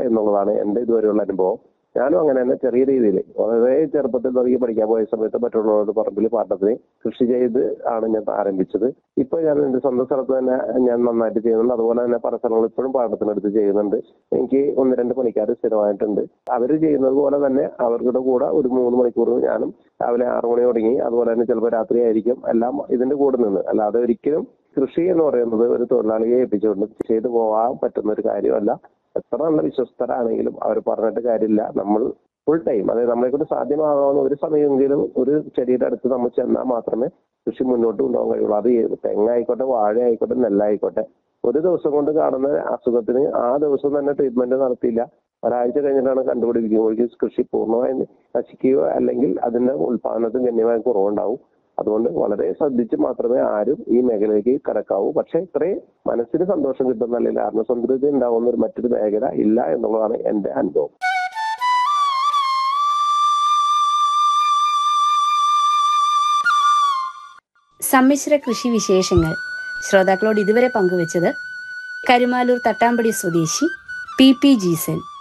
എന്നുള്ളതാണ് എന്റെ ഇതുവരെയുള്ള അനുഭവം ഞാനും അങ്ങനെ തന്നെ ചെറിയ രീതിയിൽ വളരെ ചെറുപ്പത്തിൽ തുടങ്ങി പഠിക്കാൻ പോയ സമയത്ത് മറ്റുള്ളവരുടെ പറമ്പിൽ പാട്ടത്തിന് കൃഷി ചെയ്ത് ആണ് ഞാൻ ആരംഭിച്ചത് ഇപ്പൊ ഞാൻ എന്റെ സ്വന്തം സ്ഥലത്ത് തന്നെ ഞാൻ നന്നായിട്ട് ചെയ്യുന്നുണ്ട് അതുപോലെ തന്നെ പല സ്ഥലങ്ങളും ഇപ്പോഴും പാട്ടത്തിനെടുത്ത് ചെയ്യുന്നുണ്ട് എനിക്ക് ഒന്ന് രണ്ട് പണിക്കാർ സ്ഥിരമായിട്ടുണ്ട് അവർ ചെയ്യുന്നത് പോലെ തന്നെ അവരുടെ കൂടെ ഒരു മൂന്ന് മണിക്കൂർ ഞാനും രാവിലെ ആറു മണി തുടങ്ങി അതുപോലെ തന്നെ ചിലപ്പോൾ രാത്രി ആയിരിക്കും എല്ലാം ഇതിന്റെ കൂടെ നിന്ന് അല്ലാതെ ഒരിക്കലും കൃഷി എന്ന് പറയുന്നത് ഒരു തൊഴിലാളിയെ ഏൽപ്പിച്ചുകൊണ്ട് ചെയ്തു പോകാൻ പറ്റുന്ന ഒരു കാര്യമല്ല എത്ര നല്ല വിശ്വസ്തരാണെങ്കിലും അവർ പറഞ്ഞിട്ട് കാര്യമില്ല നമ്മൾ ഫുൾ ടൈം അതായത് നമ്മളെ കൊണ്ട് സാധ്യമാകാവുന്ന ഒരു സമയമെങ്കിലും ഒരു ചെടിയുടെ അടുത്ത് നമ്മൾ ചെന്നാൽ മാത്രമേ കൃഷി മുന്നോട്ട് കൊണ്ടുപോകാൻ കഴിയുള്ളൂ അത് ഏത് തെങ്ങായിക്കോട്ടെ വാഴ ആയിക്കോട്ടെ നെല്ലായിക്കോട്ടെ ഒരു ദിവസം കൊണ്ട് കാണുന്ന അസുഖത്തിന് ആ ദിവസം തന്നെ ട്രീറ്റ്മെന്റ് നടത്തിയില്ല ഒരാഴ്ച കഴിഞ്ഞിട്ടാണ് കണ്ടുപിടിക്കുമ്പോഴേക്കും കൃഷി പൂർണ്ണമായും നശിക്കുകയോ അല്ലെങ്കിൽ അതിന്റെ ഉൽപാദനത്തിന് ഗണ്യമായ കുറവുണ്ടാവും അതുകൊണ്ട് വളരെ ശ്രദ്ധിച്ച് മാത്രമേ ആരും ഈ മേഖലയിലേക്ക് കടക്കാവൂ പക്ഷെ ഇത്രയും മനസ്സിന് സന്തോഷം കിട്ടുന്ന അല്ലെങ്കിൽ ആത്മസംതൃപ്തി ഉണ്ടാവുന്ന ഒരു മറ്റൊരു മേഖല ഇല്ല എന്നുള്ളതാണ് എന്റെ അനുഭവം സമ്മിശ്ര കൃഷി വിശേഷങ്ങൾ ശ്രോതാക്കളോട് ഇതുവരെ പങ്കുവച്ചത് കരുമാലൂർ തട്ടാമ്പടി സ്വദേശി പി പി ജീസൻ